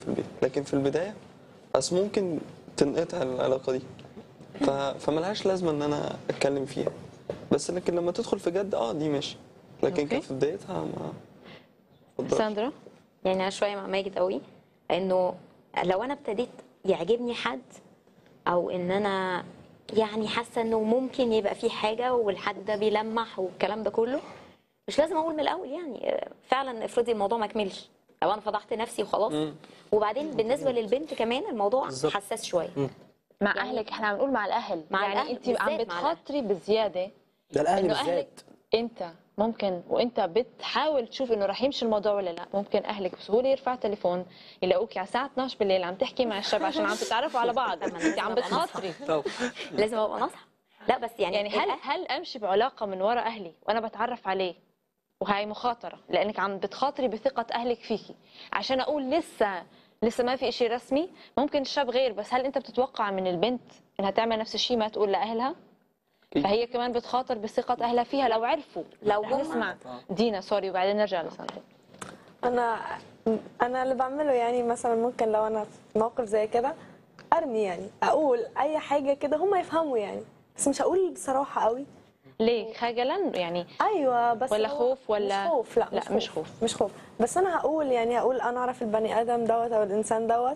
في البيت لكن في البدايه بس ممكن تنقطع العلاقه دي ف... فملهاش لازمه ان انا اتكلم فيها بس لكن لما تدخل في جد اه دي ماشي لكن أوكي. كان في بدايتها ما اتفضلش. ساندرا يعني انا شويه مع ماجد قوي انه لو انا ابتديت يعجبني حد او ان انا يعني حاسه انه ممكن يبقى في حاجه والحد ده بيلمح والكلام ده كله مش لازم اقول من الاول يعني فعلا افرضي الموضوع ما كملش لو انا فضحت نفسي وخلاص مم. وبعدين بالنسبه للبنت كمان الموضوع بالظبط. حساس شويه مع يعني- اهلك احنا عم نقول مع الاهل مع يعني الأهل انت عم بالذات مع الأهل. بتخاطري بزياده ده الاهل انه بالذات اهلك انت ممكن وانت بتحاول تشوف انه رح يمشي الموضوع ولا لا ممكن اهلك بسهوله يرفع تليفون يلاقوكي على الساعه 12 بالليل عم تحكي مع الشاب عشان عم تتعرفوا على بعض طبعاً انت لازم عم أبقى بتخاطري طب لازم ابقى ناصحه لا بس يعني يعني هل الأهل- هل امشي بعلاقه من وراء اهلي وانا بتعرف عليه وهي مخاطره لانك عم بتخاطري بثقه اهلك فيكي عشان اقول لسه لسه ما في شيء رسمي ممكن الشاب غير بس هل انت بتتوقع من البنت انها تعمل نفس الشيء ما تقول لاهلها أكيد. فهي كمان بتخاطر بثقه اهلها فيها لو عرفوا لو رح هم- نسمع دينا سوري وبعدين نرجع لساندرا انا انا اللي بعمله يعني مثلا ممكن لو انا في موقف زي كده ارمي يعني اقول اي حاجه كده هم يفهموا يعني بس مش هقول بصراحه قوي ليه خجلا يعني ايوه بس ولا هو خوف ولا- مش خوف لا, لا، مش خوف. مش خوف بس انا هقول يعني هقول انا اعرف البني ادم دوت او الانسان دوت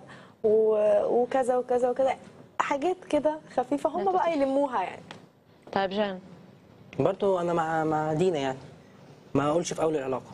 و- وكذا وكذا وكذا حاجات كده خفيفه هم بقى يلموها يعني طيب جان برضو انا مع مع دينا يعني ما اقولش في اول العلاقه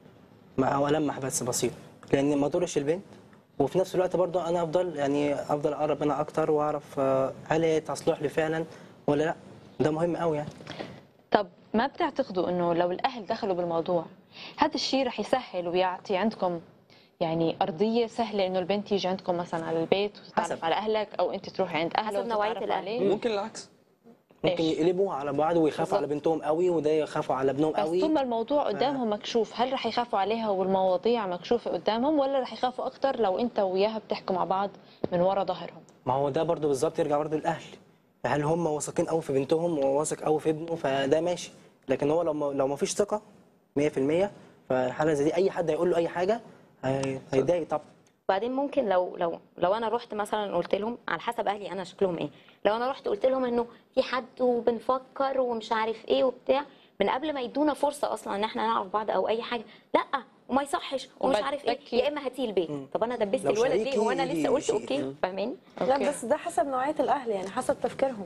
ما او المح بس بسيط لان ما اضرش البنت وفي نفس الوقت برضو انا افضل يعني افضل اقرب منها اكتر واعرف آه، هل هي تصلح لي فعلا ولا لا ده مهم قوي يعني طب ما بتعتقدوا انه لو الاهل دخلوا بالموضوع هذا الشيء رح يسهل ويعطي عندكم يعني ارضيه سهله انه البنت تيجي عندكم مثلا على البيت وتتعرف حسب. على اهلك او انت تروحي عند اهله حسب نوعية وتتعرفوا الأهل. عليه ممكن العكس ممكن إيش؟ يقلبوا على بعض ويخافوا بالظبط. على بنتهم قوي وده يخافوا على ابنهم بس قوي طول ما الموضوع قدامهم مكشوف هل رح يخافوا عليها والمواضيع مكشوفه قدامهم ولا رح يخافوا اكثر لو انت وياها بتحكوا مع بعض من ورا ظهرهم ما هو ده برضو بالظبط يرجع برضو للاهل هل هم واثقين قوي في بنتهم وواثق قوي في ابنه فده ماشي لكن هو لو ما لو ما فيش ثقه 100% فحاله زي دي اي حد هيقول له اي حاجه هي- هيتضايق طبعا بعدين ممكن لو لو لو انا رحت مثلا قلت لهم على حسب اهلي انا شكلهم ايه لو انا رحت قلت لهم انه في حد وبنفكر ومش عارف ايه وبتاع من قبل ما يدونا فرصه اصلا ان احنا نعرف بعض او اي حاجه لا وما يصحش ومش عارف ايه وبدكي- يا اما هاتيه البيت طب انا دبست لو الولد ليه شريكي هو انا لسه قلت شيء. اوكي فاهماني لا أوكي. بس ده حسب نوعيه الاهل يعني حسب تفكيرهم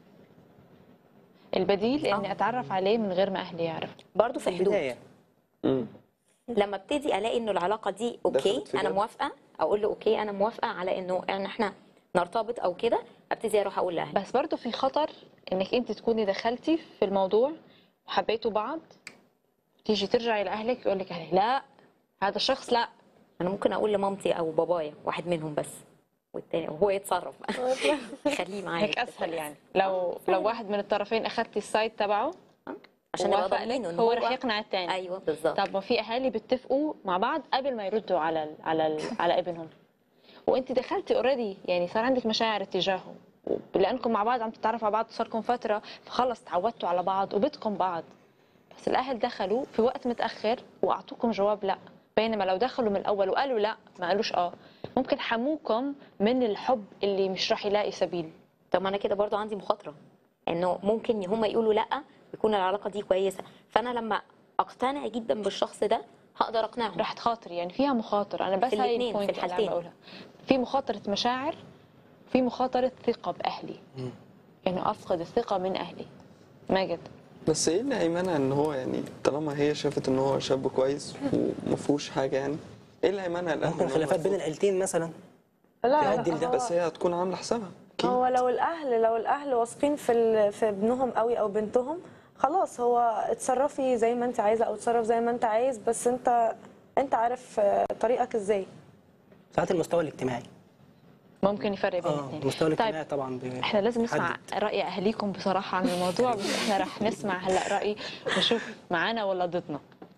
البديل اني اتعرف عليه من غير ما اهلي يعرفوا برضه في حدود بدايه مم. لما ابتدي الاقي انه العلاقه دي اوكي دخلت في انا جد. موافقه اقول له اوكي انا موافقه على انه ان احنا نرتبط او كده ابتدي اروح اقول لاهلي بس برضه في خطر انك انت تكوني دخلتي في الموضوع وحبيتوا بعض تيجي ترجعي لاهلك يقول لك أهلك لا هذا الشخص لا انا ممكن اقول لمامتي او بابايا واحد منهم بس والتاني وهو يتصرف خليه معايا هيك اسهل يعني لو لو واحد من الطرفين اخذتي السايد تبعه عشان نبقى ووافق ضامنين لك ان هو رح يقنع الثاني ايوه بالظبط طب ما في اهالي بيتفقوا مع بعض قبل ما يردوا على ال على ال على ابنهم وانت دخلتي اوريدي يعني صار عندك مشاعر اتجاهه لانكم مع بعض عم تتعرفوا على بعض صار لكم فتره فخلص تعودتوا على بعض وبدكم بعض بس الاهل دخلوا في وقت متاخر واعطوكم جواب لا بينما لو دخلوا من الاول وقالوا لا ما قالوش اه ممكن حموكم من الحب اللي مش راح يلاقي سبيل طب ما انا كده برضو عندي مخاطره انه ممكن هم يقولوا لا يكون العلاقه دي كويسه فانا لما اقتنع جدا بالشخص ده هقدر اقنعهم رح تخاطري يعني فيها مخاطره انا بس في هاي الاتنين، البوينت في اللي عم الحالتين. بقولها في مخاطره مشاعر في مخاطره ثقه باهلي انه افقد الثقه من اهلي ماجد بس ايه اللي هيمنع ان هو يعني طالما هي شافت ان هو شاب كويس وما فيهوش حاجه يعني ايه اللي هيمنع الاهل ممكن إن هم خلافات بين يرفضوا؟ العيلتين مثلا لا تؤدي لا لده. هو- بس هي هتكون عامله حسابها اكيد هو لو الاهل لو الاهل واثقين في ال- في ابنهم قوي او بنتهم خلاص هو اتصرفي زي ما انت عايزه او اتصرف زي ما انت عايز بس انت انت عارف آه، طريقك ازاي ساعات المستوى الاجتماعي ممكن يفرق بين اه الاثنين المستوى الاجتماعي طيب طبعا بي- احنا لازم نسمع بيحدد. راي اهاليكم بصراحه عن الموضوع بس احنا رح نسمع هلا راي نشوف معانا ولا ضدنا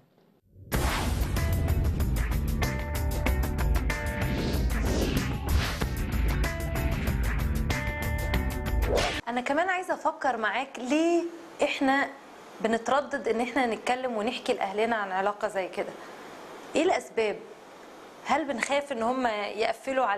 انا كمان عايزه افكر معاك ليه احنا بنتردد ان احنا نتكلم ونحكي لاهلنا عن علاقه زي كده ايه الاسباب هل بنخاف ان هم يقفلوا على